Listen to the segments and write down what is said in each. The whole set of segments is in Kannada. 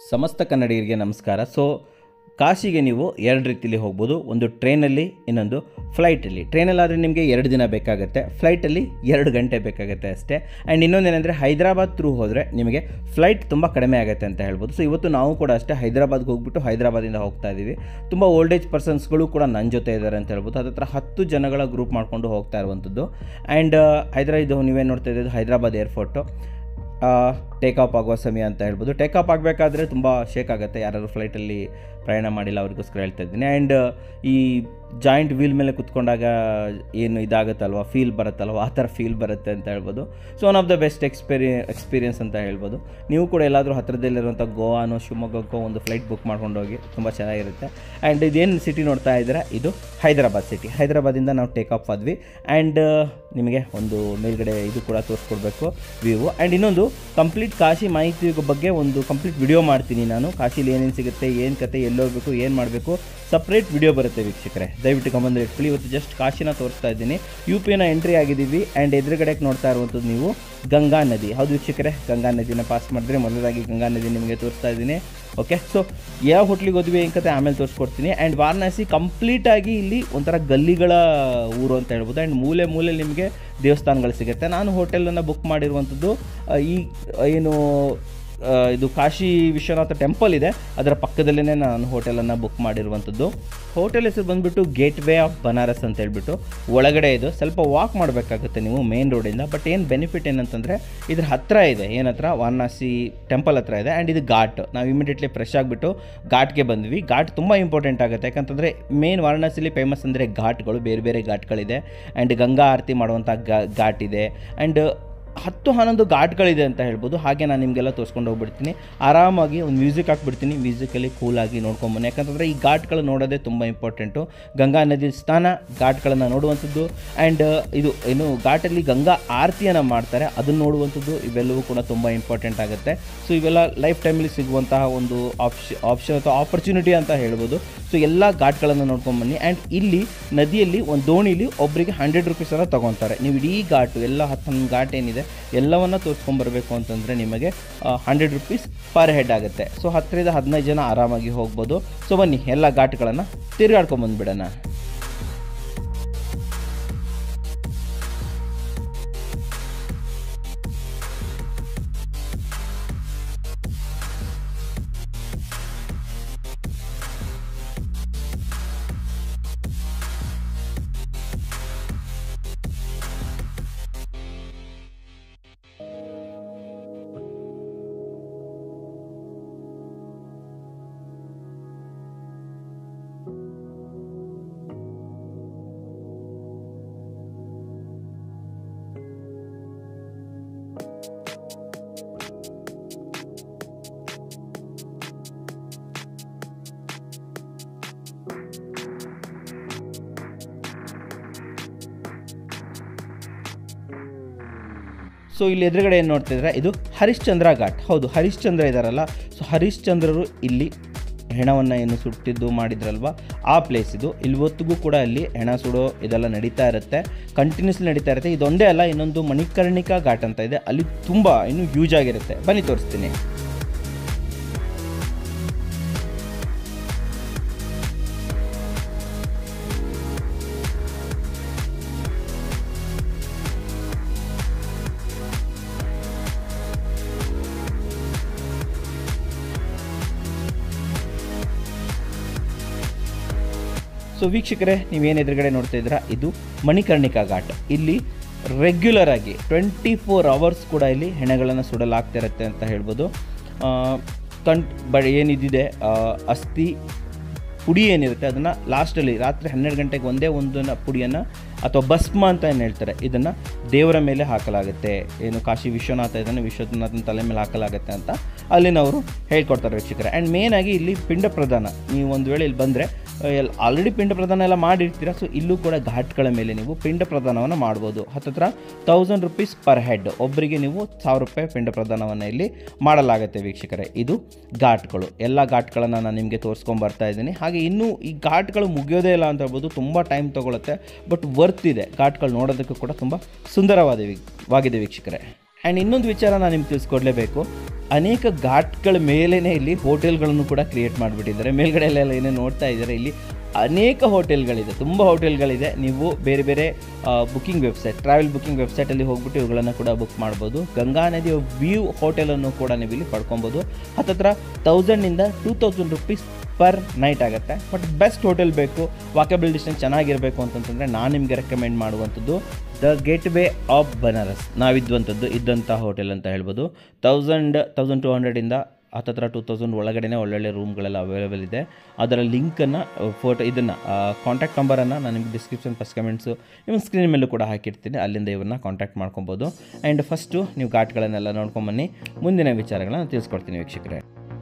ಸಮಸ್ತ ಕನ್ನಡಿಗರಿಗೆ ನಮಸ್ಕಾರ ಸೊ ಕಾಶಿಗೆ ನೀವು ಎರಡು ರೀತಿಯಲ್ಲಿ ಹೋಗ್ಬೋದು ಒಂದು ಟ್ರೈನಲ್ಲಿ ಇನ್ನೊಂದು ಫ್ಲೈಟಲ್ಲಿ ಟ್ರೈನಲ್ಲಾದರೆ ನಿಮಗೆ ಎರಡು ದಿನ ಬೇಕಾಗುತ್ತೆ ಫ್ಲೈಟಲ್ಲಿ ಎರಡು ಗಂಟೆ ಬೇಕಾಗುತ್ತೆ ಅಷ್ಟೇ ಆ್ಯಂಡ್ ಇನ್ನೊಂದೇನೆಂದರೆ ಹೈದರಾಬಾದ್ ಥ್ರೂ ಹೋದರೆ ನಿಮಗೆ ಫ್ಲೈಟ್ ತುಂಬ ಕಡಿಮೆ ಆಗುತ್ತೆ ಅಂತ ಹೇಳ್ಬೋದು ಸೊ ಇವತ್ತು ನಾವು ಕೂಡ ಅಷ್ಟೇ ಹೈದರಾಬಾದ್ಗೆ ಹೋಗ್ಬಿಟ್ಟು ಹೈದರಾಬಾದಿಂದ ಹೋಗ್ತಾ ಇದ್ದೀವಿ ತುಂಬ ಓಲ್ಡ್ ಏಜ್ ಪರ್ಸನ್ಸ್ಗಳು ಕೂಡ ನನ್ನ ಜೊತೆ ಇದ್ದಾರೆ ಅಂತ ಹೇಳ್ಬೋದು ಹತ್ತತ್ರ ಹತ್ತು ಜನಗಳ ಗ್ರೂಪ್ ಮಾಡ್ಕೊಂಡು ಹೋಗ್ತಾ ಇರುವಂಥದ್ದು ಆ್ಯಂಡ್ ಹೈದರಾ ಇದು ನೀವೇನು ನೋಡ್ತಾ ಇದ್ದೀವಿ ಹೈದರಾಬಾದ್ ಏರ್ಪೋರ್ಟು ಟೇಕ್ ಆಫ್ ಆಗುವ ಸಮಯ ಅಂತ ಹೇಳ್ಬೋದು ಟೇಕ್ ಆಫ್ ಆಗಬೇಕಾದ್ರೆ ತುಂಬ ಶೇಕ್ ಆಗುತ್ತೆ ಯಾರಾದ್ರು ಫ್ಲೈಟಲ್ಲಿ ಪ್ರಯಾಣ ಮಾಡಿಲ್ಲ ಅವ್ರಿಗೋಸ್ಕರ ಹೇಳ್ತಾ ಇದ್ದೀನಿ ಆ್ಯಂಡ್ ಈ ಜಾಯಿಂಟ್ ವೀಲ್ ಮೇಲೆ ಕುತ್ಕೊಂಡಾಗ ಏನು ಇದಾಗುತ್ತಲ್ವ ಫೀಲ್ ಬರುತ್ತಲ್ವ ಆ ಥರ ಫೀಲ್ ಬರುತ್ತೆ ಅಂತ ಹೇಳ್ಬೋದು so one of the best ಎಕ್ಸ್ಪೀರಿ ಎಕ್ಸ್ಪೀರಿಯನ್ಸ್ ಅಂತ ಹೇಳ್ಬೋದು ನೀವು ಕೂಡ ಎಲ್ಲಾದರೂ ಹತ್ತಿರದಲ್ಲಿರುವಂಥ ಗೋವಾನೋ ಶಿವಮೊಗ್ಗಕ್ಕೋ ಒಂದು ಫ್ಲೈಟ್ ಬುಕ್ ಮಾಡ್ಕೊಂಡು ಹೋಗಿ ತುಂಬ ಚೆನ್ನಾಗಿರುತ್ತೆ ಆ್ಯಂಡ್ ಇದೇನು ಸಿಟಿ ನೋಡ್ತಾ ಇದ್ದೀರಾ ಇದು ಹೈದರಾಬಾದ್ ಸಿಟಿ ಹೈದರಾಬಾದಿಂದ ನಾವು ಟೇಕ್ ಆಫ್ ಆದ್ವಿ ಆ್ಯಂಡ್ ನಿಮಗೆ ಒಂದು ಮೇಲ್ಗಡೆ ಇದು ಕೂಡ ತೋರಿಸ್ಕೊಡ್ಬೇಕು ವ್ಯೂ ಆ್ಯಂಡ್ ಇನ್ನೊಂದು ಕಂಪ್ಲೀಟ್ ಕಾಶಿ ಮಾಹಿತಿ ಬಗ್ಗೆ ಒಂದು ಕಂಪ್ಲೀಟ್ ವಿಡಿಯೋ ಮಾಡ್ತೀನಿ ನಾನು ಕಾಶಿಲಿ ಏನೇನು ಸಿಗುತ್ತೆ ಏನು ಕತೆ ಎಲ್ಲಿ ಹೋಗಬೇಕು ಏನು ಮಾಡಬೇಕು ಸಪ್ರೇಟ್ ವಿಡಿಯೋ ಬರುತ್ತೆ ವೀಕ್ಷಕರೇ ದಯವಿಟ್ಟು ಗಮನ ಇಟ್ಕೊಳ್ಳಿ ಇವತ್ತು ಜಸ್ಟ್ ಕಾಶಿನ ತೋರಿಸ್ತಾ ಇದ್ದೀನಿ ಯು ಪಿನ ಎಂಟ್ರಿ ಆಗಿದ್ದೀವಿ ಆ್ಯಂಡ್ ಎದುರುಗಡೆಗೆ ನೋಡ್ತಾ ಇರುವಂಥದ್ದು ನೀವು ಗಂಗಾ ನದಿ ಹೌದು ವೀಕ್ಷಕರೇ ಗಂಗಾ ನದಿನ ಪಾಸ್ ಮಾಡಿದ್ರೆ ಮೊದಲಾಗಿ ಗಂಗಾ ನದಿ ನಿಮಗೆ ತೋರಿಸ್ತಾ ಇದ್ದೀನಿ ಓಕೆ ಸೊ ಯಾವ ಹೋಟ್ಲಿಗೆ ಹೋದ್ವಿ ಏನು ಕತೆ ಆಮೇಲೆ ತೋರಿಸ್ಕೊಡ್ತೀನಿ ಆ್ಯಂಡ್ ವಾರಣಾಸಿ ಕಂಪ್ಲೀಟಾಗಿ ಇಲ್ಲಿ ಒಂಥರ ಗಲ್ಲಿಗಳ ಊರು ಅಂತ ಹೇಳ್ಬೋದು ಆ್ಯಂಡ್ ಮೂಲೆ ಮೂಲೆ ನಿಮಗೆ ದೇವಸ್ಥಾನಗಳು ಸಿಗುತ್ತೆ ನಾನು ಹೋಟೆಲನ್ನು ಬುಕ್ ಮಾಡಿರುವಂಥದ್ದು ಆ, ಈ ಏನು ಆ, ಇದು ಕಾಶಿ ವಿಶ್ವನಾಥ ಟೆಂಪಲ್ ಇದೆ ಅದರ ಪಕ್ಕದಲ್ಲೇ ನಾನು ಹೋಟೆಲನ್ನು ಬುಕ್ ಮಾಡಿರುವಂಥದ್ದು ಹೋಟೆಲ್ ಹೆಸರು ಬಂದುಬಿಟ್ಟು ಗೇಟ್ ವೇ ಆಫ್ ಬನಾರಸ್ ಅಂತ ಹೇಳ್ಬಿಟ್ಟು ಒಳಗಡೆ ಇದು ಸ್ವಲ್ಪ ವಾಕ್ ಮಾಡಬೇಕಾಗುತ್ತೆ ನೀವು ಮೇನ್ ರೋಡಿಂದ ಬಟ್ ಏನು ಬೆನಿಫಿಟ್ ಏನಂತಂದರೆ ಇದ್ರ ಹತ್ತಿರ ಇದೆ ಏನು ಹತ್ರ ವಾರಣಾಸಿ ಟೆಂಪಲ್ ಹತ್ರ ಇದೆ ಆ್ಯಂಡ್ ಇದು ಘಾಟ್ ನಾವು ಇಮಿಡಿಯೇಟ್ಲಿ ಫ್ರೆಶ್ ಆಗಿಬಿಟ್ಟು ಘಾಟ್ಗೆ ಬಂದ್ವಿ ಘಾಟ್ ತುಂಬ ಇಂಪಾರ್ಟೆಂಟ್ ಆಗುತ್ತೆ ಯಾಕಂತಂದರೆ ಮೇನ್ ವಾರಣಾಸಿಲಿ ಫೇಮಸ್ ಅಂದರೆ ಘಾಟ್ಗಳು ಬೇರೆ ಬೇರೆ ಘಾಟ್ಗಳಿದೆ ಆ್ಯಂಡ್ ಗಂಗಾ ಆರತಿ ಮಾಡುವಂಥ ಘಾಟ್ ಇದೆ ಆ್ಯಂಡ್ ಹತ್ತು ಹನ್ನೊಂದು ಘಾಟ್ಗಳಿದೆ ಅಂತ ಹೇಳ್ಬೋದು ಹಾಗೆ ನಾನು ನಿಮಗೆಲ್ಲ ತೋರಿಸ್ಕೊಂಡು ಹೋಗ್ಬಿಡ್ತೀನಿ ಆರಾಮಾಗಿ ಒಂದು ಮ್ಯೂಸಿಕ್ ಹಾಕ್ಬಿಡ್ತೀನಿ ಮ್ಯೂಸಿಕಲ್ಲಿ ಕೂಲಾಗಿ ನೋಡ್ಕೊಂಬನ್ನಿ ಯಾಕಂತಂದರೆ ಈ ಘಾಟ್ಗಳು ನೋಡೋದೇ ತುಂಬ ಇಂಪಾರ್ಟೆಂಟು ಗಂಗಾ ನದಿ ಸ್ನಾನ ಘಾಟ್ಗಳನ್ನು ನೋಡುವಂಥದ್ದು ಆ್ಯಂಡ್ ಇದು ಏನು ಘಾಟಲ್ಲಿ ಗಂಗಾ ಆರತಿಯನ್ನು ಮಾಡ್ತಾರೆ ಅದನ್ನು ನೋಡುವಂಥದ್ದು ಇವೆಲ್ಲವೂ ಕೂಡ ತುಂಬ ಇಂಪಾರ್ಟೆಂಟ್ ಆಗುತ್ತೆ ಸೊ ಇವೆಲ್ಲ ಲೈಫ್ ಟೈಮಲ್ಲಿ ಸಿಗುವಂತಹ ಒಂದು ಆಪ್ಷ ಆಪ್ಷನ್ ಅಥವಾ ಆಪರ್ಚುನಿಟಿ ಅಂತ ಹೇಳ್ಬೋದು ಸೊ ಎಲ್ಲ ಘಾಟ್ಗಳನ್ನು ನೋಡ್ಕೊಂಬನ್ನಿ ಆ್ಯಂಡ್ ಇಲ್ಲಿ ನದಿಯಲ್ಲಿ ಒಂದು ದೋಣಿಲಿ ಒಬ್ಬರಿಗೆ ಹಂಡ್ರೆಡ್ ರುಪೀಸನ್ನು ತೊಗೊತಾರೆ ನೀವು ಇಡೀ ಘಾಟು ಎಲ್ಲ ಹತ್ತು ಹನ್ನೊಂದು ಘಾಟ್ ಏನಿದೆ ಎಲ್ಲವನ್ನು ತೋರಿಸ್ಕೊಂಬರ್ಬೇಕು ಅಂತಂದರೆ ನಿಮಗೆ ಹಂಡ್ರೆಡ್ ರುಪೀಸ್ ಪರ್ ಹೆಡ್ ಆಗುತ್ತೆ ಸೊ ಹತ್ತರಿಂದ ಹದಿನೈದು ಜನ ಆರಾಮಾಗಿ ಹೋಗ್ಬೋದು ಸೊ ಬನ್ನಿ ಎಲ್ಲ ಘಾಟ್ಗಳನ್ನು ತಿರುಗಾಡ್ಕೊಂಬಂದ್ಬಿಡೋಣ ಸೊ ಇಲ್ಲಿ ಎದುರುಗಡೆ ಏನು ನೋಡ್ತಿದ್ರೆ ಇದು ಹರಿಶ್ಚಂದ್ರ ಘಾಟ್ ಹೌದು ಹರಿಶ್ಚಂದ್ರ ಇದ್ದಾರಲ್ಲ ಸೊ ಹರಿಶ್ಚಂದ್ರರು ಇಲ್ಲಿ ಹೆಣವನ್ನು ಏನು ಸುಟ್ಟಿದ್ದು ಮಾಡಿದ್ರಲ್ವ ಆ ಪ್ಲೇಸ್ ಇದು ಇವತ್ತಿಗೂ ಕೂಡ ಅಲ್ಲಿ ಹೆಣ ಸುಡೋ ಇದೆಲ್ಲ ನಡೀತಾ ಇರುತ್ತೆ ಕಂಟಿನ್ಯೂಸ್ಲಿ ನಡೀತಾ ಇರುತ್ತೆ ಇದೊಂದೇ ಅಲ್ಲ ಇನ್ನೊಂದು ಮಣಿಕರ್ಣಿಕಾ ಘಾಟ್ ಅಂತ ಇದೆ ಅಲ್ಲಿ ತುಂಬ ಇನ್ನೂ ಹ್ಯೂಜ್ ಆಗಿರುತ್ತೆ ಬನ್ನಿ ತೋರಿಸ್ತೀನಿ ಸೊ ವೀಕ್ಷಕರೇ ನೀವೇನು ಎದುರುಗಡೆ ನೋಡ್ತಾ ಇದ್ದೀರಾ ಇದು ಮಣಿಕರ್ಣಿಕಾ ಘಾಟ್ ಇಲ್ಲಿ ರೆಗ್ಯುಲರ್ ಆಗಿ ಟ್ವೆಂಟಿ ಫೋರ್ ಅವರ್ಸ್ ಕೂಡ ಇಲ್ಲಿ ಹೆಣಗಳನ್ನು ಸುಡಲಾಗ್ತಾ ಇರುತ್ತೆ ಅಂತ ಹೇಳ್ಬೋದು ಆ, ಕಂಟ್ ಬ ಏನಿದಿದೆ ಆ, ಅಸ್ಥಿ ಪುಡಿ ಏನಿರುತ್ತೆ ಅದನ್ನು ಲಾಸ್ಟಲ್ಲಿ ರಾತ್ರಿ ಹನ್ನೆರಡು ಗಂಟೆಗೆ ಒಂದೇ ಒಂದನ್ನು ಪುಡಿಯನ್ನು ಅಥವಾ ಭಸ್ಮ ಅಂತ ಏನು ಹೇಳ್ತಾರೆ ಇದನ್ನು ದೇವರ ಮೇಲೆ ಹಾಕಲಾಗುತ್ತೆ ಏನು ಕಾಶಿ ವಿಶ್ವನಾಥ ಇದನ್ನು ವಿಶ್ವನಾಥನ ತಲೆ ಮೇಲೆ ಹಾಕಲಾಗುತ್ತೆ ಅಂತ ಅಲ್ಲಿನವರು ಹೇಳ್ಕೊಡ್ತಾರೆ ವೀಕ್ಷಕರೇ ಆ್ಯಂಡ್ ಮೇನಾಗಿ ಇಲ್ಲಿ ಪಿಂಡ ಪ್ರದಾನ ನೀವು ಒಂದು ವೇಳೆ ಇಲ್ಲಿ ಬಂದರೆ ಎಲ್ ಆಲ್ರೆಡಿ ಪಿಂಡ ಪ್ರದಾನ ಎಲ್ಲ ಮಾಡಿರ್ತೀರ ಸೊ ಇಲ್ಲೂ ಕೂಡ ಘಾಟ್ಗಳ ಮೇಲೆ ನೀವು ಪಿಂಡ ಪ್ರದಾನವನ್ನು ಮಾಡ್ಬೋದು ಹತ್ತತ್ರ ತೌಸಂಡ್ ರುಪೀಸ್ ಪರ್ ಹೆಡ್ ಒಬ್ಬರಿಗೆ ನೀವು ಸಾವಿರ ರೂಪಾಯಿ ಪಿಂಡ ಪ್ರದಾನವನ್ನು ಇಲ್ಲಿ ಮಾಡಲಾಗುತ್ತೆ ವೀಕ್ಷಕರೇ ಇದು ಘಾಟ್ಗಳು ಎಲ್ಲ ಘಾಟ್ಗಳನ್ನು ನಾನು ನಿಮಗೆ ತೋರಿಸ್ಕೊಂಡು ಬರ್ತಾ ಇದ್ದೀನಿ ಹಾಗೆ ಇನ್ನೂ ಈ ಘಾಟ್ಗಳು ಮುಗಿಯೋದೇ ಇಲ್ಲ ಅಂತ ಹೇಳ್ಬೋದು ತುಂಬ ಟೈಮ್ ತೊಗೊಳುತ್ತೆ ಬಟ್ ವರ್ತ್ ಇದೆ ಘಾಟ್ಗಳು ನೋಡೋದಕ್ಕೂ ಕೂಡ ತುಂಬ ಸುಂದರವಾದ ವೀ- ವಾಗಿದೆ ವೀಕ್ಷಕರೇ ಆ್ಯಂಡ್ ಇನ್ನೊಂದು ವಿಚಾರ ನಾನು ನಿಮ್ಗೆ ತಿಳಿಸ್ಕೊಡ್ಲೇಬೇಕು ಅನೇಕ ಘಾಟ್ಗಳ ಮೇಲೇ ಇಲ್ಲಿ ಹೋಟೆಲ್ಗಳನ್ನು ಕೂಡ ಕ್ರಿಯೇಟ್ ಮಾಡಿಬಿಟ್ಟಿದ್ದಾರೆ ಮೇಲ್ಗಡೆ ಎಲ್ಲ ಏನೇ ನೋಡ್ತಾ ಇದ್ದಾರೆ ಇಲ್ಲಿ ಅನೇಕ ಹೋಟೆಲ್ಗಳಿದೆ ತುಂಬ ಹೋಟೆಲ್ಗಳಿದೆ ನೀವು ಬೇರೆ ಬೇರೆ ಬುಕ್ಕಿಂಗ್ ವೆಬ್ಸೈಟ್ ಟ್ರಾವೆಲ್ ಬುಕ್ಕಿಂಗ್ ವೆಬ್ಸೈಟಲ್ಲಿ ಹೋಗ್ಬಿಟ್ಟು ಇವುಗಳನ್ನು ಕೂಡ ಬುಕ್ ಮಾಡ್ಬೋದು ಗಂಗಾ ನದಿಯ ವ್ಯೂ ಹೋಟೆಲನ್ನು ಕೂಡ ನೀವು ಇಲ್ಲಿ ಪಡ್ಕೊಬೋದು ಹತ್ತತ್ರ ತೌಸಂಡಿಂದ two thousand rupees per night ಆಗುತ್ತೆ ಬಟ್ ಬೆಸ್ಟ್ ಹೋಟೆಲ್ ಬೇಕು ವಾಕಬಲ್ ಡಿಸ್ಟೆನ್ಸ್ ಚೆನ್ನಾಗಿರಬೇಕು ಅಂತಂತಂದರೆ ನಾನು ನಿಮಗೆ ರೆಕಮೆಂಡ್ ಮಾಡುವಂಥದ್ದು the gateway of Banaras ನಾವಿದ್ದಂಥದ್ದು ಇದ್ದಂಥ ಹೋಟೆಲ್ ಅಂತ ಹೇಳ್ಬೋದು ತೌಸಂಡ್ ತೌಸಂಡ್ ಟು ಹಂಡ್ರೆಡಿಂದ ಹತ್ತತ್ರ ಟೂ ತೌಸಂಡ್ ಒಳಗಡೆ ಒಳ್ಳೊಳ್ಳೆ ರೂಮ್ಗಳೆಲ್ಲ ಅವೈಲೇಬಲ್ ಇದೆ ಅದರ ಲಿಂಕನ್ನು ಫೋಟೋ ಇದನ್ನು ಕಾಂಟ್ಯಾಕ್ಟ್ ನಂಬರನ್ನು ನಾನು ನಿಮಗೆ ಡಿಸ್ಕ್ರಿಪ್ಷನ್ ಫಸ್ಟ್ ಕಮೆಂಟ್ಸು ನಿಮ್ಮ ಸ್ಕ್ರೀನ್ ಮೇಲೂ ಕೂಡ ಹಾಕಿರ್ತೀನಿ ಅಲ್ಲಿಂದ ಇವ್ರನ್ನ ಕಾಂಟ್ಯಾಕ್ಟ್ ಮಾಡ್ಕೊಬೋದು ಆ್ಯಂಡ್ ಫಸ್ಟು ನೀವು ಘಾಟ್ಗಳನ್ನೆಲ್ಲ ನೋಡ್ಕೊಂಬನ್ನಿ ಮುಂದಿನ ವಿಚಾರಗಳನ್ನ ತಿಳಿಸ್ಕೊಡ್ತೀನಿ ವೀಕ್ಷಕರೇ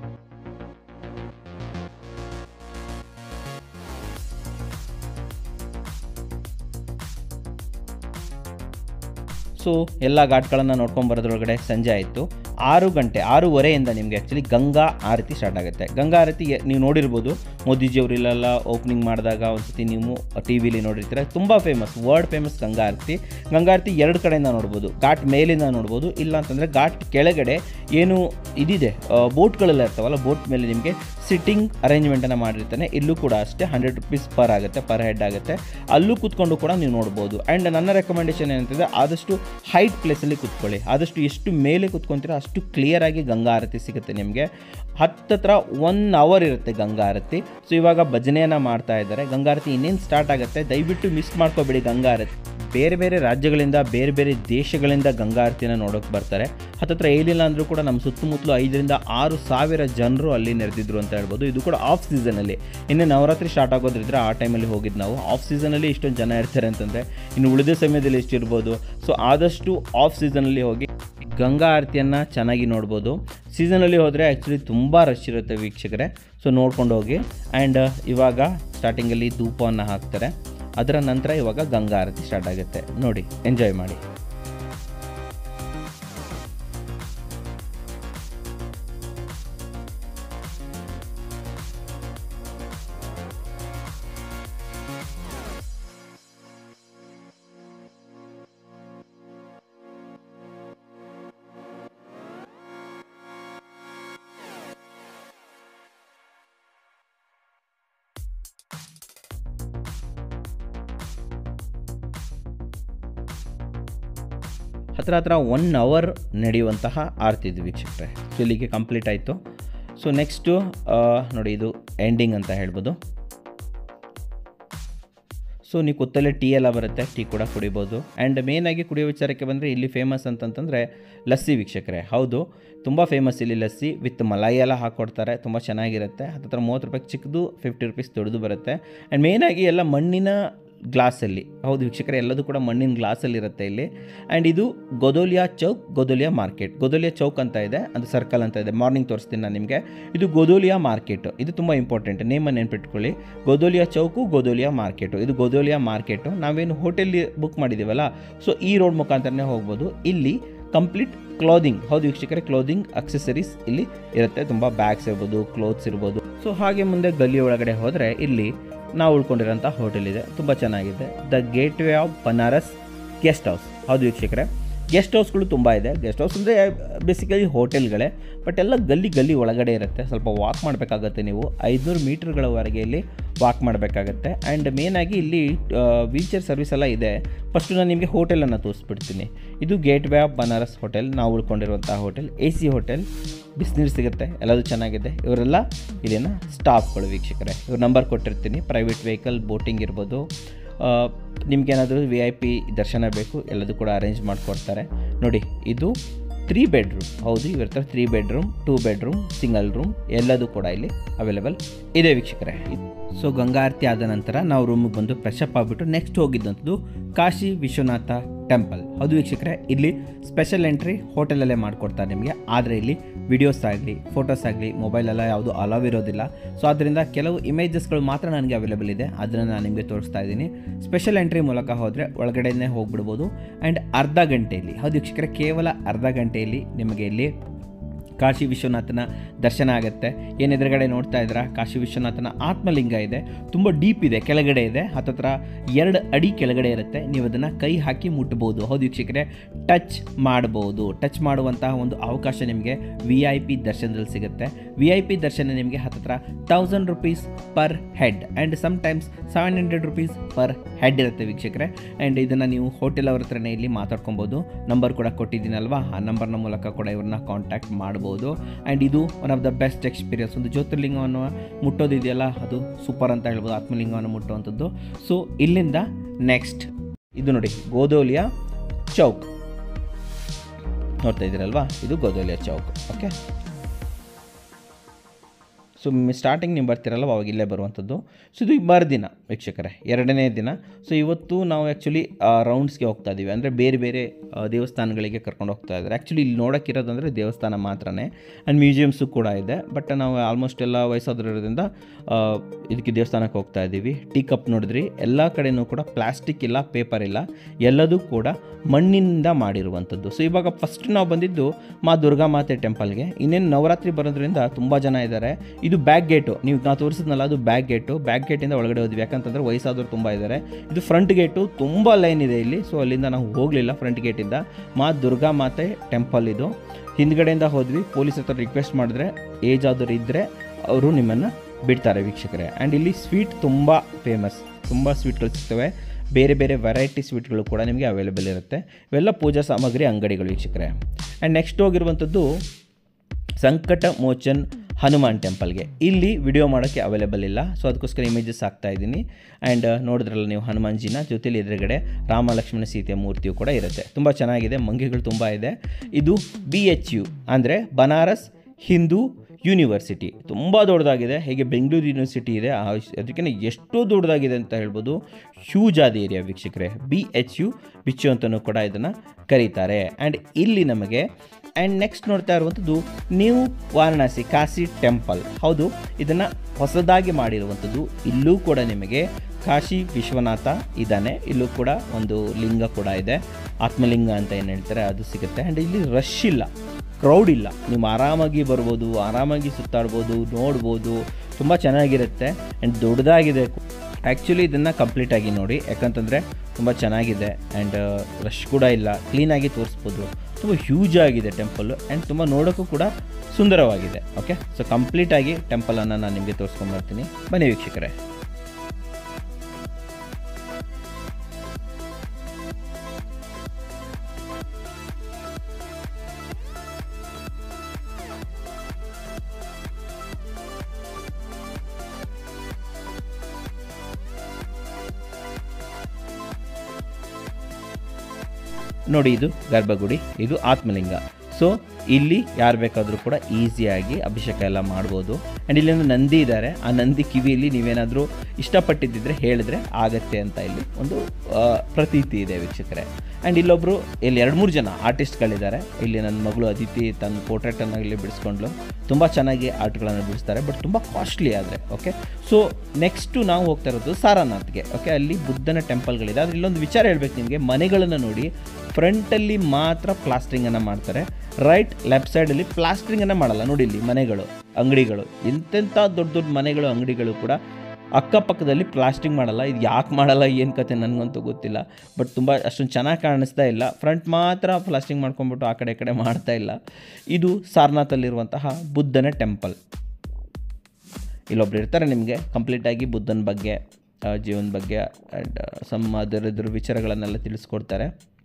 ಸೊ ಎಲ್ಲ ಘಾಟ್ಗಳನ್ನು ನೋಡ್ಕೊಂಡು ಬರೋದ್ರೊಳಗಡೆ ಸಂಜೆ ಆಯಿತು ಆರು ಗಂಟೆ ಆರೂವರೆಯಿಂದ ನಿಮಗೆ ಆ್ಯಕ್ಚುಲಿ ಗಂಗಾ ಆರತಿ ಸ್ಟಾರ್ಟ್ ಆಗುತ್ತೆ ಗಂಗಾ ಆರತಿ ಎ- ನೀವು ನೋಡಿರ್ಬೋದು ಮೋದಿಜಿಯವರು ಇಲ್ಲೆಲ್ಲ ಓಪನಿಂಗ್ ಮಾಡಿದಾಗ ಒಂದ್ಸತಿ ನೀವು ಟಿ ವಿಲಿ ನೋಡಿರ್ತೀರ ತುಂಬ famous world famous Ganga Aarti Ganga Aarti ಎರಡು ಕಡೆಯಿಂದ ನೋಡ್ಬೋದು ಘಾಟ್ ಮೇಲಿಂದ ನೋಡ್ಬೋದು ಇಲ್ಲ ಅಂತಂದರೆ ಘಾಟ್ ಕೆಳಗಡೆ ಏನು ಇದಿದೆ ಬೋಟ್ಗಳೆಲ್ಲ ಇರ್ತಾವಲ್ಲ ಬೋಟ್ ಮೇಲೆ ನಿಮಗೆ ಸಿಟ್ಟಿಂಗ್ ಅರೇಂಜ್ಮೆಂಟನ್ನು ಮಾಡಿರ್ತಾನೆ ಇಲ್ಲೂ ಕೂಡ ಅಷ್ಟೇ ಹಂಡ್ರೆಡ್ ರುಪೀಸ್ ಪರ್ ಆಗುತ್ತೆ ಪರ್ ಹೆಡ್ ಆಗುತ್ತೆ ಅಲ್ಲೂ ಕೂತ್ಕೊಂಡು ಕೂಡ ನೀವು ನೋಡ್ಬೋದು ಆ್ಯಂಡ್ ನನ್ನ ರೆಕಮೆಂಡೇಷನ್ ಏನಂತಂದರೆ ಆದಷ್ಟು ಹೈಟ್ ಪ್ಲೇಸಲ್ಲಿ ಕೂತ್ಕೊಳ್ಳಿ ಆದಷ್ಟು ಎಷ್ಟು ಮೇಲೆ ಕೂತ್ಕೊಂತೀರೋ ಅಷ್ಟು ಕ್ಲಿಯರಾಗಿ ಗಂಗಾ ಆರತಿ ಸಿಗುತ್ತೆ ನಿಮಗೆ ಹತ್ತತ್ರ ಒನ್ ಅವರ್ ಇರುತ್ತೆ ಗಂಗಾ ಆರತಿ ಸೊ ಇವಾಗ ಭಜನೆಯನ್ನು ಮಾಡ್ತಾ ಇದ್ದಾರೆ ಗಂಗಾ ಆರತಿ ಇನ್ನೇನು ಸ್ಟಾರ್ಟ್ ಆಗುತ್ತೆ ದಯವಿಟ್ಟು ಮಿಸ್ ಮಾಡ್ಕೋಬೇಡಿ ಗಂಗಾ ಆರತಿ ಬೇರೆ ಬೇರೆ ರಾಜ್ಯಗಳಿಂದ ಬೇರೆ ಬೇರೆ ದೇಶಗಳಿಂದ ಗಂಗಾ ಆರತಿನ ನೋಡೋಕೆ ಬರ್ತಾರೆ ಹತ್ತತ್ರ ಏನಿಲ್ಲ ಅಂದರೂ ಕೂಡ ನಮ್ಮ ಸುತ್ತಮುತ್ತಲು ಐದರಿಂದ ಆರು ಸಾವಿರ ಜನರು ಅಲ್ಲಿ ನೆರೆದಿದ್ರು ಅಂತ ಹೇಳ್ಬೋದು ಇದು ಕೂಡ ಆಫ್ ಸೀಸನಲ್ಲಿ ಇನ್ನು ನವರಾತ್ರಿ ಸ್ಟಾರ್ಟ್ ಆಗೋದ್ರಿದ್ರೆ ಆ ಟೈಮಲ್ಲಿ ಹೋಗಿದ್ದು ನಾವು ಆಫ್ ಸೀಸನಲ್ಲಿ ಇಷ್ಟೊಂದು ಜನ ಇರ್ತಾರೆ ಅಂತಂದರೆ ಇನ್ನು ಉಳಿದ ಸಮಯದಲ್ಲಿ ಎಷ್ಟಿರ್ಬೋದು ಸೊ ಆದಷ್ಟು ಆಫ್ ಸೀಸನಲ್ಲಿ ಹೋಗಿ ಗಂಗಾ ಆರತಿಯನ್ನು ಚೆನ್ನಾಗಿ ನೋಡ್ಬೋದು ಸೀಸನಲ್ಲಿ ಹೋದರೆ ಆ್ಯಕ್ಚುಲಿ ತುಂಬ ರಶ್ ಇರುತ್ತೆ ವೀಕ್ಷಕರೇ ಸೊ ನೋಡ್ಕೊಂಡು ಹೋಗಿ ಆ್ಯಂಡ್ ಇವಾಗ ಸ್ಟಾರ್ಟಿಂಗಲ್ಲಿ ಧೂಪವನ್ನು ಹಾಕ್ತಾರೆ ಅದರ ನಂತರ ಇವಾಗ ಗಂಗಾ ಆರತಿ ಸ್ಟಾರ್ಟ್ ಆಗುತ್ತೆ ನೋಡಿ ಎಂಜಾಯ್ ಮಾಡಿ ಹತ್ರ ಹತ್ರ ಒನ್ ಅವರ್ ನಡೆಯುವಂತಹ ಆರತಿ ಇದು ವೀಕ್ಷಕರೇ ಸೊ ಇಲ್ಲಿಗೆ ಕಂಪ್ಲೀಟ್ ಆಯಿತು ಸೊ ನೆಕ್ಸ್ಟು ನೋಡಿ ಇದು ಎಂಡಿಂಗ್ ಅಂತ ಹೇಳ್ಬೋದು ಸೊ ನೀವು ಕೂತಲ್ಲೇ ಟೀ ಎಲ್ಲ ಬರುತ್ತೆ ಟೀ ಕೂಡ ಕುಡಿಬೋದು ಆ್ಯಂಡ್ ಮೇಯ್ನಾಗಿ ಕುಡಿಯೋ ವಿಚಾರಕ್ಕೆ ಬಂದರೆ ಇಲ್ಲಿ ಫೇಮಸ್ ಅಂತಂತಂದರೆ ಲಸ್ಸಿ ವೀಕ್ಷಕರೇ ಹೌದು ತುಂಬ ಫೇಮಸ್ ಇಲ್ಲಿ ಲಸ್ಸಿ ವಿತ್ ಮಲಾಯಿ ಎಲ್ಲ ಹಾಕ್ಕೊಡ್ತಾರೆ ತುಂಬ ಚೆನ್ನಾಗಿರುತ್ತೆ ಹತ್ತತ್ರ ಮೂವತ್ತು ರೂಪಾಯಿ ಚಿಕ್ಕದು ಫಿಫ್ಟಿ ರುಪೀಸ್ ದೊಡ್ಡದು ಬರುತ್ತೆ ಆ್ಯಂಡ್ ಮೇಯ್ನಾಗಿ ಎಲ್ಲ ಮಣ್ಣಿನ ಗ್ಲಾಸಲ್ಲಿ ಹೌದು ವೀಕ್ಷಕರೇ ಎಲ್ಲದೂ ಕೂಡ ಮಣ್ಣಿನ ಗ್ಲಾಸಲ್ಲಿ ಇರುತ್ತೆ ಇಲ್ಲಿ ಆ್ಯಂಡ್ ಇದು ಗೊದೋಲಿಯಾ ಚೌಕ್ ಗೊದೋಲಿಯಾ ಮಾರ್ಕೆಟ್ ಗೊದೋಲಿಯಾ ಚೌಕ್ ಅಂತ ಇದೆ ಅದು ಸರ್ಕಲ್ ಅಂತ ಇದೆ ಮಾರ್ನಿಂಗ್ ತೋರಿಸ್ತೀನಿ ನಾನು ನಿಮಗೆ ಇದು ಗೊದೋಲಿಯಾ ಮಾರ್ಕೆಟ್ ಇದು ತುಂಬ ಇಂಪಾರ್ಟೆಂಟ್ ನೇಮನ್ನು ನೆನ್ಪಿಟ್ಕೊಳ್ಳಿ ಗೊದೋಲಿಯಾ ಚೌಕು ಗೊದೋಲಿಯಾ ಮಾರ್ಕೆಟು ಇದು ಗೊದೋಲಿಯಾ ಮಾರ್ಕೆಟು ನಾವೇನು ಹೋಟೆಲ್ ಬುಕ್ ಮಾಡಿದ್ದೀವಲ್ಲ ಸೊ ಈ ರೋಡ್ ಮುಖಾಂತರನೇ ಹೋಗ್ಬೋದು ಇಲ್ಲಿ ಕಂಪ್ಲೀಟ್ ಕ್ಲೋದಿಂಗ್ ಹೌದು ವೀಕ್ಷಕರೇ ಕ್ಲೋದಿಂಗ್ ಅಕ್ಸೆಸರೀಸ್ ಇಲ್ಲಿ ಇರುತ್ತೆ ತುಂಬ ಬ್ಯಾಗ್ಸ್ ಇರ್ಬೋದು ಕ್ಲೋತ್ಸ್ ಇರ್ಬೋದು ಸೊ ಹಾಗೆ ಮುಂದೆ ಗಲ್ಲಿ ಒಳಗಡೆ ಹೋದರೆ ಇಲ್ಲಿ ನಾವು ಉಳ್ಕೊಂಡಿರೋಂಥ ಹೋಟೆಲ್ ಇದೆ ತುಂಬ ಚೆನ್ನಾಗಿದೆ the gateway of Banaras guest house ಹೌದು ವೀಕ್ಷಕರೇ ಗೆಸ್ಟ್ ಹೌಸ್ಗಳು ತುಂಬ ಇದೆ ಗೆಸ್ಟ್ ಹೌಸ್ ಅಂದರೆ ಬೇಸಿಕಲಿ ಹೋಟೆಲ್ಗಳೇ ಬಟ್ ಎಲ್ಲ ಗಲ್ಲಿ ಗಲ್ಲಿ ಒಳಗಡೆ ಇರುತ್ತೆ ಸ್ವಲ್ಪ ವಾಕ್ ಮಾಡಬೇಕಾಗತ್ತೆ ನೀವು ಐದುನೂರು ಮೀಟ್ರ್ಗಳವರೆಗೆ ಇಲ್ಲಿ ವಾಕ್ ಮಾಡಬೇಕಾಗತ್ತೆ ಆ್ಯಂಡ್ ಮೇನಾಗಿ ಇಲ್ಲಿ ವೀಲ್ಚೇರ್ ಸರ್ವಿಸ್ ಎಲ್ಲ ಇದೆ ಫಸ್ಟು ನಾನು ನಿಮಗೆ ಹೋಟೆಲನ್ನು ತೋರಿಸ್ಬಿಡ್ತೀನಿ ಇದು gateway of Banaras hotel ನಾವು ಉಳ್ಕೊಂಡಿರುವಂಥ ಹೋಟೆಲ್ ಎ ಸಿ ಹೋಟೆಲ್ ಬಿಸಿನೀರು ಸಿಗುತ್ತೆ ಎಲ್ಲದೂ ಚೆನ್ನಾಗಿದೆ ಇವರೆಲ್ಲ ಇಲ್ಲಿನ ಸ್ಟಾಫ್ಗಳು ವೀಕ್ಷಕರೇ ಇವ್ರ ನಂಬರ್ ಕೊಟ್ಟಿರ್ತೀನಿ ಪ್ರೈವೇಟ್ ವೆಹಿಕಲ್ ಬೋಟಿಂಗ್ ಇರ್ಬೋದು ನಿಮ್ಗೇನಾದರೂ ವಿ ಐ ಪಿ ದರ್ಶನ ಬೇಕು ಎಲ್ಲದೂ ಕೂಡ ಅರೇಂಜ್ ಮಾಡಿಕೊಡ್ತಾರೆ ನೋಡಿ ಇದು ತ್ರೀ ಬೆಡ್ರೂಮ್ ಹೌದು ಇವ್ರ ಹತ್ರ three bedroom two bedroom single room ಎಲ್ಲದೂ ಕೂಡ ಇಲ್ಲಿ ಅವೈಲೇಬಲ್ ಇದೆ ವೀಕ್ಷಕರೇ ಸೊ ಗಂಗಾ ಆರತಿ ಆದ ನಂತರ ನಾವು ರೂಮಿಗೆ ಬಂದು ಫ್ರೆಶಪ್ ಆಗಿಬಿಟ್ಟು ನೆಕ್ಸ್ಟ್ ಹೋಗಿದ್ದಂಥದ್ದು ಕಾಶಿ ವಿಶ್ವನಾಥ ಟೆಂಪಲ್ ಹೌದು ವೀಕ್ಷಕರೇ ಇಲ್ಲಿ ಸ್ಪೆಷಲ್ ಎಂಟ್ರಿ ಹೋಟೆಲಲ್ಲೇ ಮಾಡಿಕೊಡ್ತಾರೆ ನಿಮಗೆ ಆದರೆ ಇಲ್ಲಿ ವಿಡಿಯೋಸ್ ಆಗಲಿ ಫೋಟೋಸ್ ಆಗಲಿ ಮೊಬೈಲೆಲ್ಲ ಯಾವುದು ಅಲವ್ ಇರೋದಿಲ್ಲ ಸೊ ಅದರಿಂದ ಕೆಲವು ಇಮೇಜಸ್ಗಳು ಮಾತ್ರ ನನಗೆ ಅವೈಲೇಬಲ್ ಇದೆ ಅದನ್ನು ನಾನು ನಿಮಗೆ ತೋರಿಸ್ತಾ ಇದ್ದೀನಿ ಸ್ಪೆಷಲ್ ಎಂಟ್ರಿ ಮೂಲಕ ಹೋದರೆ ಒಳಗಡೆನೇ ಹೋಗ್ಬಿಡ್ಬೋದು ಆ್ಯಂಡ್ ಅರ್ಧ ಗಂಟೆಯಲ್ಲಿ ಹೌದು ವೀಕ್ಷಕರೇ ಕೇವಲ ಅರ್ಧ ಗಂಟೆಯಲ್ಲಿ ನಿಮಗೆ ಇಲ್ಲಿ ಕಾಶಿ ವಿಶ್ವನಾಥನ ದರ್ಶನ ಆಗುತ್ತೆ ಏನು ಎದುರುಗಡೆ ನೋಡ್ತಾ ಇದ್ದೀರಾ ಕಾಶಿ ವಿಶ್ವನಾಥನ ಆತ್ಮಲಿಂಗ ಇದೆ ತುಂಬ ಡೀಪ್ ಇದೆ ಕೆಳಗಡೆ ಇದೆ ಹತ್ತತ್ರ ಎರಡು ಅಡಿ ಕೆಳಗಡೆ ಇರುತ್ತೆ ನೀವು ಅದನ್ನು ಕೈ ಹಾಕಿ ಮುಟ್ಬೋದು ಹೌದು ವೀಕ್ಷಕರೇ ಟಚ್ ಮಾಡ್ಬೋದು ಟಚ್ ಮಾಡುವಂತಹ ಒಂದು ಅವಕಾಶ ನಿಮಗೆ ವಿ ಐ ಪಿ ದರ್ಶನದಲ್ಲಿ ಸಿಗುತ್ತೆ ವಿ ಐ ಪಿ ದರ್ಶನ ನಿಮಗೆ ಹತ್ತತ್ರ thousand rupees per head and sometimes seven hundred rupees per head ಇರುತ್ತೆ ವೀಕ್ಷಕರೇ ಆ್ಯಂಡ್ ಇದನ್ನು ನೀವು ಹೋಟೆಲ್ ಅವ್ರ ಹತ್ರನೇ ಇಲ್ಲಿ ಮಾತಾಡ್ಕೊಬೋದು ನಂಬರ್ ಕೂಡ ಕೊಟ್ಟಿದ್ದೀನಲ್ವಾ ಆ ನಂಬರ್ನ ಮೂಲಕ ಕೂಡ ಇವ್ರನ್ನ ಕಾಂಟ್ಯಾಕ್ಟ್ ಮಾಡ್ಬೋದು ಆ್ಯಂಡ್ ಇದು one of the best experience ಒಂದು ಜ್ಯೋತಿರ್ಲಿಂಗವನ್ನು ಮುಟ್ಟೋದಿದೆಯಲ್ಲ ಅದು ಸೂಪರ್ ಅಂತ ಹೇಳ್ಬೋದು ಆತ್ಮಲಿಂಗವನ್ನು ಮುಟ್ಟುವಂಥದ್ದು ಸೊ ಇಲ್ಲಿಂದ ನೆಕ್ಸ್ಟ್ ಇದು ನೋಡಿ ಗೋದೋಲಿಯ ಚೌಕ್ ನೋಡ್ತಾ ಇದ್ದೀರಲ್ವಾ ಇದು Godowlia Chowk okay so starting ನೀವು ಬರ್ತೀರಲ್ಲ ಅವಾಗ ಇಲ್ಲೇ ಬರುವಂಥದ್ದು ಸೊ ಇದು ಮರುದಿನ ವೀಕ್ಷಕರೇ ಎರಡನೇ ದಿನ ಸೊ ಇವತ್ತು ನಾವು ಆ್ಯಕ್ಚುಲಿ ರೌಂಡ್ಸ್ಗೆ ಹೋಗ್ತಾ ಇದ್ದೀವಿ ಅಂದರೆ ಬೇರೆ ಬೇರೆ ಆ, ದೇವಸ್ಥಾನಗಳಿಗೆ ಕರ್ಕೊಂಡು ಹೋಗ್ತಾ ಇದ್ದಾರೆ ಆ್ಯಕ್ಚುಲಿ ಇಲ್ಲಿ ನೋಡೋಕ್ಕಿರೋದಂದರೆ ದೇವಸ್ಥಾನ ಮಾತ್ರನೇ ಆ್ಯಂಡ್ ಮ್ಯೂಸಿಯಮ್ಸು ಕೂಡ ಇದೆ ಬಟ್ ನಾವು ಆಲ್ಮೋಸ್ಟ್ ಎಲ್ಲ ವಯಸ್ಸಾದಿರೋದ್ರಿಂದ ಆ, ಇದಕ್ಕೆ ದೇವಸ್ಥಾನಕ್ಕೆ ಹೋಗ್ತಾ ಇದ್ದೀವಿ ಟೀ ಕಪ್ ನೋಡಿದ್ರಿ ಎಲ್ಲ ಕಡೆನೂ ಕೂಡ ಪ್ಲಾಸ್ಟಿಕ್ ಇಲ್ಲ ಪೇಪರ್ ಇಲ್ಲ ಎಲ್ಲದೂ ಕೂಡ ಮಣ್ಣಿನಿಂದ ಮಾಡಿರುವಂಥದ್ದು ಸೊ ಇವಾಗ ಫಸ್ಟ್ ನಾವು ಬಂದಿದ್ದು ಮಾ ದುರ್ಗಾ ಮಾತೆ ಟೆಂಪಲ್ಗೆ ಇನ್ನೇನು ನವರಾತ್ರಿ ಬರೋದ್ರಿಂದ ತುಂಬ ಜನ ಇದ್ದಾರೆ ಇದು ಬ್ಯಾಕ್ ಗೇಟು ನೀವು ನಾವು ತೋರಿಸಿದ್ನಲ್ಲ ಅದು ಬ್ಯಾಕ್ ಗೇಟು ಬ್ಯಾಕ್ ಗೇಟಿಂದ ಒಳಗಡೆ ಹೋದ್ವಿ ಯಾಕಂತಂದರೆ ವಯಸ್ಸಾದವರು ತುಂಬ ಇದ್ದಾರೆ ಇದು ಫ್ರಂಟ್ ಗೇಟು ತುಂಬ ಲೈನ್ ಇದೆ ಇಲ್ಲಿ ಸೊ ಅಲ್ಲಿಂದ ನಾವು ಹೋಗಲಿಲ್ಲ ಫ್ರಂಟ್ ಗೇಟಿಂದ ಮಾ ದುರ್ಗಾ ಮಾತೆ ಟೆಂಪಲ್ ಇದು ಹಿಂದ್ಗಡೆಯಿಂದ ಹೋದ್ವಿ ಪೊಲೀಸ್ ಹತ್ರ ರಿಕ್ವೆಸ್ಟ್ ಮಾಡಿದ್ರೆ ಏಜ್ ಆದವರು ಇದ್ದರೆ ಅವರು ನಿಮ್ಮನ್ನು ಬಿಡ್ತಾರೆ ವೀಕ್ಷಕರೇ ಆ್ಯಂಡ್ ಇಲ್ಲಿ ಸ್ವೀಟ್ ತುಂಬ ಫೇಮಸ್ ತುಂಬ ಸ್ವೀಟ್ಗಳು ಸಿಗ್ತವೆ ಬೇರೆ ಬೇರೆ ವೆರೈಟಿ ಸ್ವೀಟ್ಗಳು ಕೂಡ ನಿಮಗೆ ಅವೈಲೇಬಲ್ ಇರುತ್ತೆ ಇವೆಲ್ಲ ಪೂಜಾ ಸಾಮಗ್ರಿ ಅಂಗಡಿಗಳು ವೀಕ್ಷಕರೇ ಆ್ಯಂಡ್ ನೆಕ್ಸ್ಟ್ ಹೋಗಿರುವಂಥದ್ದು ಸಂಕಟ ಮೋಚನ್ ಹನುಮಾನ್ ಟೆಂಪಲ್ಗೆ ಇಲ್ಲಿ ವಿಡಿಯೋ ಮಾಡೋಕ್ಕೆ ಅವೈಲೇಬಲ್ ಇಲ್ಲ ಸೊ ಅದಕ್ಕೋಸ್ಕರ ಇಮೇಜಸ್ ಹಾಕ್ತಾ ಇದ್ದೀನಿ ಆ್ಯಂಡ್ ನೋಡಿದ್ರಲ್ಲ ನೀವು ಹನುಮಾನ್ಜಿನ ಜೊತೆಲಿ ಎದುರುಗಡೆ ರಾಮ ಲಕ್ಷ್ಮಣ ಸೀತೆಯ ಮೂರ್ತಿಯು ಕೂಡ ಇರುತ್ತೆ ತುಂಬ ಚೆನ್ನಾಗಿದೆ ಮಂಗಿಗಳು ತುಂಬ ಇದೆ ಇದು ಬಿ ಎಚ್ ಯು ಅಂದರೆ ಬನಾರಸ್ ಹಿಂದೂ ಯೂನಿವರ್ಸಿಟಿ ತುಂಬ ದೊಡ್ಡದಾಗಿದೆ ಹೇಗೆ ಬೆಂಗಳೂರು ಯೂನಿವರ್ಸಿಟಿ ಇದೆ ಆ ಅದಕ್ಕೆ ಎಷ್ಟು ದೊಡ್ಡದಾಗಿದೆ ಅಂತ ಹೇಳ್ಬೋದು ಹ್ಯೂಜ್ ಆದ ಏರಿಯಾ ವೀಕ್ಷಕರೇ ಬಿ ಎಚ್ ಯು ಬಿಚ್ಚು ಅಂತಲೂ ಕೂಡ ಇದನ್ನು ಕರೀತಾರೆ ಆ್ಯಂಡ್ ಇಲ್ಲಿ ನಮಗೆ ಆ್ಯಂಡ್ ನೆಕ್ಸ್ಟ್ ನೋಡ್ತಾ ಇರುವಂಥದ್ದು ನ್ಯೂ ವಾರಣಾಸಿ ಕಾಶಿ ಟೆಂಪಲ್ ಹೌದು ಇದನ್ನು ಹೊಸದಾಗಿ ಮಾಡಿರುವಂಥದ್ದು ಇಲ್ಲೂ ಕೂಡ ನಿಮಗೆ ಕಾಶಿ ವಿಶ್ವನಾಥ ಇದ್ದಾನೆ ಇಲ್ಲೂ ಕೂಡ ಒಂದು ಲಿಂಗ ಕೂಡ ಇದೆ ಆತ್ಮಲಿಂಗ ಅಂತ ಏನು ಹೇಳ್ತಾರೆ ಅದು ಸಿಗುತ್ತೆ ಆ್ಯಂಡ್ ಇಲ್ಲಿ ರಶ್ ಇಲ್ಲ ಕ್ರೌಡ್ ಇಲ್ಲ ನೀವು ಆರಾಮಾಗಿ ಬರ್ಬೋದು ಆರಾಮಾಗಿ ಸುತ್ತಾಡ್ಬೋದು ನೋಡ್ಬೋದು ತುಂಬ ಚೆನ್ನಾಗಿರುತ್ತೆ ಆ್ಯಂಡ್ ದೊಡ್ಡದಾಗಿದೆ ಆ್ಯಕ್ಚುಲಿ ಇದನ್ನು ಕಂಪ್ಲೀಟಾಗಿ ನೋಡಿ ಯಾಕಂತಂದರೆ ತುಂಬ ಚೆನ್ನಾಗಿದೆ ಆ್ಯಂಡ್ ರಶ್ ಕೂಡ ಇಲ್ಲ ಕ್ಲೀನಾಗಿ ತೋರಿಸ್ಬೋದು ತುಂಬ ಹ್ಯೂಜ್ ಆಗಿದೆ ಟೆಂಪಲ್ಲು ಆ್ಯಂಡ್ ತುಂಬ ನೋಡೋಕ್ಕೂ ಕೂಡ ಸುಂದರವಾಗಿದೆ ಓಕೆ ಸೊ ಕಂಪ್ಲೀಟಾಗಿ ಟೆಂಪಲನ್ನು ನಾನು ನಿಮಗೆ ತೋರಿಸ್ಕೊಂಬರ್ತೀನಿ ಬನ್ನಿ ವೀಕ್ಷಕರೇ ನೋಡಿ ಇದು ಗರ್ಭಗುಡಿ ಇದು ಆತ್ಮಲಿಂಗ ಸೊ ಇಲ್ಲಿ ಯಾರು ಬೇಕಾದರೂ ಕೂಡ ಈಸಿಯಾಗಿ ಅಭಿಷೇಕ ಎಲ್ಲ ಮಾಡ್ಬೋದು ಆ್ಯಂಡ್ ಇಲ್ಲಿ ಒಂದು ನಂದಿ ಇದ್ದಾರೆ ಆ ನಂದಿ ಕಿವಿಯಲ್ಲಿ ನೀವೇನಾದರೂ ಇಷ್ಟಪಟ್ಟಿದ್ದಿದ್ರೆ ಹೇಳಿದ್ರೆ ಆಗತ್ತೆ ಅಂತ ಇಲ್ಲಿ ಒಂದು ಆ, ಪ್ರತೀತಿ ಇದೆ ವೀಕ್ಷಕರೇ ಆ್ಯಂಡ್ ಇಲ್ಲೊಬ್ಬರು ಇಲ್ಲಿ ಎರಡು ಮೂರು ಜನ ಆರ್ಟಿಸ್ಟ್ಗಳಿದ್ದಾರೆ ಇಲ್ಲಿ ನನ್ನ ಮಗಳು ಅದಿತಿ ತನ್ನ ಪೋರ್ಟ್ರೇಟನ್ನು ಇಲ್ಲಿ ಬಿಡಿಸ್ಕೊಂಡ್ಲು ತುಂಬ ಚೆನ್ನಾಗಿ ಆರ್ಟ್ಗಳನ್ನು ಬಿಡಿಸ್ತಾರೆ ಬಟ್ ತುಂಬ ಕಾಸ್ಟ್ಲಿ ಆದರೆ ಓಕೆ ಸೊ ನೆಕ್ಸ್ಟು ನಾವು ಹೋಗ್ತಾ ಇರೋದು ಸಾರಾನಾಥ್ಗೆ ಓಕೆ ಅಲ್ಲಿ ಬುದ್ಧನ ಟೆಂಪಲ್ಗಳಿದೆ ಆದರೆ ಇಲ್ಲೊಂದು ವಿಚಾರ ಹೇಳ್ಬೇಕು ನಿಮಗೆ ಮನೆಗಳನ್ನು ನೋಡಿ ಫ್ರಂಟಲ್ಲಿ ಮಾತ್ರ ಪ್ಲಾಸ್ಟ್ರಿಂಗನ್ನು ಮಾಡ್ತಾರೆ ರೈಟ್ ಲೆಫ್ಟ್ ಸೈಡಲ್ಲಿ ಪ್ಲಾಸ್ಟ್ರಿಂಗನ್ನು ಮಾಡಲ್ಲ ನೋಡಿ ಇಲ್ಲಿ ಮನೆಗಳು ಅಂಗಡಿಗಳು ಎಂತೆಂಥ ದೊಡ್ಡ ದೊಡ್ಡ ಮನೆಗಳು ಅಂಗಡಿಗಳು ಕೂಡ ಅಕ್ಕಪಕ್ಕದಲ್ಲಿ ಪ್ಲಾಸ್ಟಿಂಗ್ ಮಾಡಲ್ಲ ಇದು ಯಾಕೆ ಮಾಡಲ್ಲ ಏನು ಕತೆ ನನಗಂತೂ ಗೊತ್ತಿಲ್ಲ ಬಟ್ ತುಂಬ ಅಷ್ಟೊಂದು ಚೆನ್ನಾಗಿ ಕಾಣಿಸ್ತಾ ಇಲ್ಲ ಫ್ರಂಟ್ ಮಾತ್ರ ಪ್ಲಾಸ್ಟಿಂಗ್ ಮಾಡ್ಕೊಂಡ್ಬಿಟ್ಟು ಆ ಕಡೆ ಈ ಕಡೆ ಮಾಡ್ತಾ ಇಲ್ಲ ಇದು ಸಾರನಾಥಲ್ಲಿರುವಂತಹ ಬುದ್ಧನ ಟೆಂಪಲ್ ಇಲ್ಲೊಬ್ರು ಇರ್ತಾರೆ ನಿಮಗೆ ಕಂಪ್ಲೀಟಾಗಿ ಬುದ್ಧನ ಬಗ್ಗೆ ಆ, ಜೀವನದ ಬಗ್ಗೆ ಆ್ಯಂಡ್ ಸಮ್ ಅದರ ಇದ್ರ ವಿಚಾರಗಳನ್ನೆಲ್ಲ ತಿಳಿಸ್ಕೊಡ್ತಾರೆ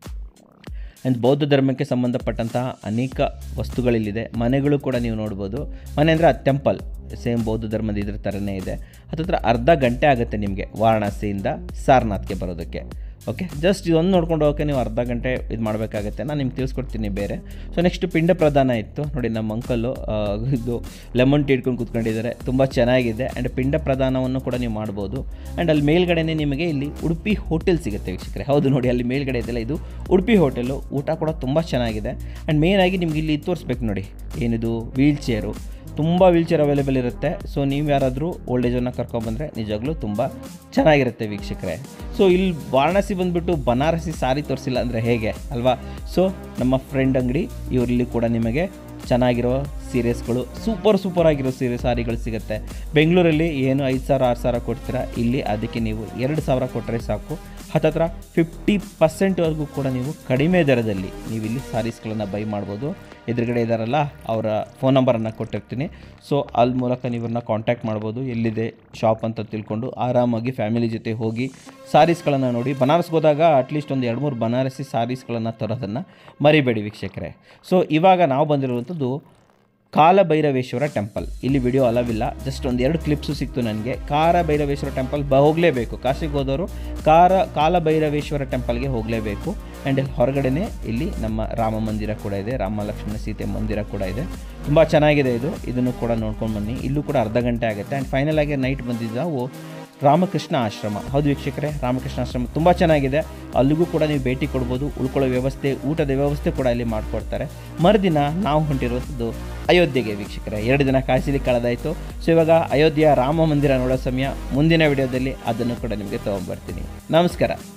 ಆ್ಯಂಡ್ ಬೌದ್ಧ ಧರ್ಮಕ್ಕೆ ಸಂಬಂಧಪಟ್ಟಂತಹ ಅನೇಕ ವಸ್ತುಗಳಿಲ್ಲಿದೆ ಮನೆಗಳು ಕೂಡ ನೀವು ನೋಡ್ಬೋದು ಮನೆ ಅಂದರೆ ಅದು ಟೆಂಪಲ್ ಸೇಮ್ ಬೌದ್ಧ ಧರ್ಮದ ಇದ್ರ ಥರನೇ ಇದೆ ಹತ್ತತ್ರ ಅರ್ಧ ಗಂಟೆ ಆಗುತ್ತೆ ನಿಮಗೆ ವಾರಣಾಸಿಯಿಂದ ಸಾರನಾಥ್ಗೆ ಬರೋದಕ್ಕೆ ಓಕೆ ಜಸ್ಟ್ ಇದೊಂದು ನೋಡ್ಕೊಂಡು ಹೋಗೋಕೆ ನೀವು ಅರ್ಧ ಗಂಟೆ ಇದು ಮಾಡಬೇಕಾಗತ್ತೆ ನಾನು ನಿಮ್ಗೆ ತಿಳಿಸ್ಕೊಡ್ತೀನಿ ಬೇರೆ ಸೊ ನೆಕ್ಸ್ಟ್ ಪಿಂಡ ಪ್ರದಾನ ಇತ್ತು ನೋಡಿ ನಮ್ಮ ಅಂಕಲ್ಲು ಇದು ಲೆಮನ್ ಟೀ ಇಟ್ಕೊಂಡು ಕೂತ್ಕೊಂಡಿದ್ದಾರೆ ತುಂಬ ಚೆನ್ನಾಗಿದೆ ಆ್ಯಂಡ್ ಪಿಂಡ ಪ್ರದಾನವನ್ನು ಕೂಡ ನೀವು ಮಾಡ್ಬೋದು ಆ್ಯಂಡ್ ಅಲ್ಲಿ ಮೇಲ್ಗಡೆನೇ ನಿಮಗೆ ಇಲ್ಲಿ ಉಡುಪಿ ಹೋಟೆಲ್ ಸಿಗುತ್ತೆ ವೀಕ್ಷಕರೇ ಹೌದು ನೋಡಿ ಅಲ್ಲಿ ಮೇಲ್ಗಡೆ ಇದೆಲ್ಲ ಇದು ಉಡುಪಿ ಹೋಟೆಲು ಊಟ ಕೂಡ ತುಂಬ ಚೆನ್ನಾಗಿದೆ ಆ್ಯಂಡ್ ಮೇಯ್ನಾಗಿ ನಿಮ್ಗೆ ಇಲ್ಲಿ ತೋರಿಸ್ಬೇಕು ನೋಡಿ ಏನಿದು ವೀಲ್ ಚೇರು ತುಂಬ ವೀಲ್ ಚೇರ್ ಅವೈಲೇಬಲ್ ಇರುತ್ತೆ ಸೊ ನೀವು ಯಾರಾದರೂ ಓಲ್ಡ್ ಏಜನ್ನು ಕರ್ಕೊಬಂದರೆ ನಿಜವಾಗ್ಲೂ ತುಂಬ ಚೆನ್ನಾಗಿರುತ್ತೆ ವೀಕ್ಷಕರೇ ಸೊ ಇಲ್ಲಿ ವಾರಣಾಸಿ ಬಂದುಬಿಟ್ಟು ಬನಾರಸಿ ಸಾರಿ ತೋರಿಸಿಲ್ಲ ಅಂದರೆ ಹೇಗೆ ಅಲ್ವಾ ಸೊ ನಮ್ಮ ಫ್ರೆಂಡ್ ಅಂಗಡಿ ಇವರಲ್ಲಿ ಕೂಡ ನಿಮಗೆ ಚೆನ್ನಾಗಿರೋ ಸೀರೆಸ್ಗಳು ಸೂಪರ್ ಸೂಪರ್ ಆಗಿರೋ ಸೀರೆ ಸಾರಿಗಳು ಸಿಗುತ್ತೆ ಬೆಂಗಳೂರಲ್ಲಿ ಏನು ಐದು ಸಾವಿರ ಆರು ಸಾವಿರ ಕೊಡ್ತೀರಾ ಇಲ್ಲಿ ಅದಕ್ಕೆ ನೀವು ಎರಡು ಸಾವಿರ ಕೊಟ್ಟರೆ ಸಾಕು ಹತ್ತತ್ರ ಫಿಫ್ಟಿ ಪರ್ಸೆಂಟ್ವರೆಗೂ ಕೂಡ ನೀವು ಕಡಿಮೆ ದರದಲ್ಲಿ ನೀವು ಇಲ್ಲಿ ಸಾರೀಸ್ಗಳನ್ನು ಬೈ ಮಾಡ್ಬೋದು ಎದುರುಗಡೆ ಇದ್ದಾರಲ್ಲ ಅವರ ಫೋನ್ ನಂಬರನ್ನು ಕೊಟ್ಟಿರ್ತೀನಿ ಸೊ ಅಲ್ಲಿ ಮೂಲಕ ನೀವನ್ನ ಕಾಂಟ್ಯಾಕ್ಟ್ ಮಾಡ್ಬೋದು ಎಲ್ಲಿದೆ ಶಾಪ್ ಅಂತ ತಿಳ್ಕೊಂಡು ಆರಾಮಾಗಿ ಫ್ಯಾಮಿಲಿ ಜೊತೆ ಹೋಗಿ ಸಾರೀಸ್ಗಳನ್ನು ನೋಡಿ ಬನಾರಸ್ಗೆ ಹೋದಾಗ ಅಟ್ಲೀಸ್ಟ್ ಒಂದು ಎರಡು ಮೂರು ಬನಾರಸಿ ಸಾರೀಸ್ಗಳನ್ನು ತರೋದನ್ನು ಮರಿಬೇಡಿ ವೀಕ್ಷಕರೇ ಸೊ ಇವಾಗ ನಾವು ಬಂದಿರುವಂಥದ್ದು ಕಾಲಭೈರವೇಶ್ವರ ಟೆಂಪಲ್ ಇಲ್ಲಿ ವಿಡಿಯೋ ಅಲವಿಲ್ಲ ಜಸ್ಟ್ ಒಂದು ಎರಡು ಕ್ಲಿಪ್ಸು ಸಿಕ್ತು ನನಗೆ ಕಾರ ಭೈರವೇಶ್ವರ ಟೆಂಪಲ್ ಬ ಹೋಗಲೇಬೇಕು ಕಾಶಿಗೆ ಹೋದವರು ಕಾರ ಕಾಲಭೈರವೇಶ್ವರ ಟೆಂಪಲ್ಗೆ ಹೋಗಲೇಬೇಕು ಆ್ಯಂಡ್ ಇಲ್ಲಿ ಹೊರಗಡೆನೇ ಇಲ್ಲಿ ನಮ್ಮ ರಾಮ ಮಂದಿರ ಕೂಡ ಇದೆ ರಾಮ ಲಕ್ಷ್ಮಣ ಸೀತೆ ಮಂದಿರ ಕೂಡ ಇದೆ ತುಂಬ ಚೆನ್ನಾಗಿದೆ ಇದು ಇದನ್ನು ಕೂಡ ನೋಡ್ಕೊಂಡು ಬನ್ನಿ ಇಲ್ಲೂ ಕೂಡ ಅರ್ಧ ಗಂಟೆ ಆಗುತ್ತೆ ಆ್ಯಂಡ್ ಫೈನಲ್ ಆಗಿ ನೈಟ್ ಬಂದಿದ್ದು ನಾವು ರಾಮಕೃಷ್ಣ ಆಶ್ರಮ ಹೌದು ವೀಕ್ಷಕರೇ ರಾಮಕೃಷ್ಣ ಆಶ್ರಮ ತುಂಬ ಚೆನ್ನಾಗಿದೆ ಅಲ್ಲಿಗೂ ಕೂಡ ನೀವು ಭೇಟಿ ಕೊಡ್ಬೋದು ಉಳ್ಕೊಳ್ಳೋ ವ್ಯವಸ್ಥೆ ಊಟದ ವ್ಯವಸ್ಥೆ ಕೂಡ ಇಲ್ಲಿ ಮಾಡಿಕೊಡ್ತಾರೆ ಮರುದಿನ ನಾವು ಹೊಂಟಿರುವಂಥದ್ದು ಅಯೋಧ್ಯೆಗೆ ವೀಕ್ಷಕರೇ ಎರಡು ದಿನ ಕಾಶಿಲಿ ಕಳೆದಾಯಿತು ಸೊ ಇವಾಗ ಅಯೋಧ್ಯೆಯ ರಾಮ ಮಂದಿರ ನೋಡೋ ಸಮಯ ಮುಂದಿನ ವಿಡಿಯೋದಲ್ಲಿ ಅದನ್ನು ಕೂಡ ನಿಮಗೆ ತೊಗೊಂಬರ್ತೀನಿ ನಮಸ್ಕಾರ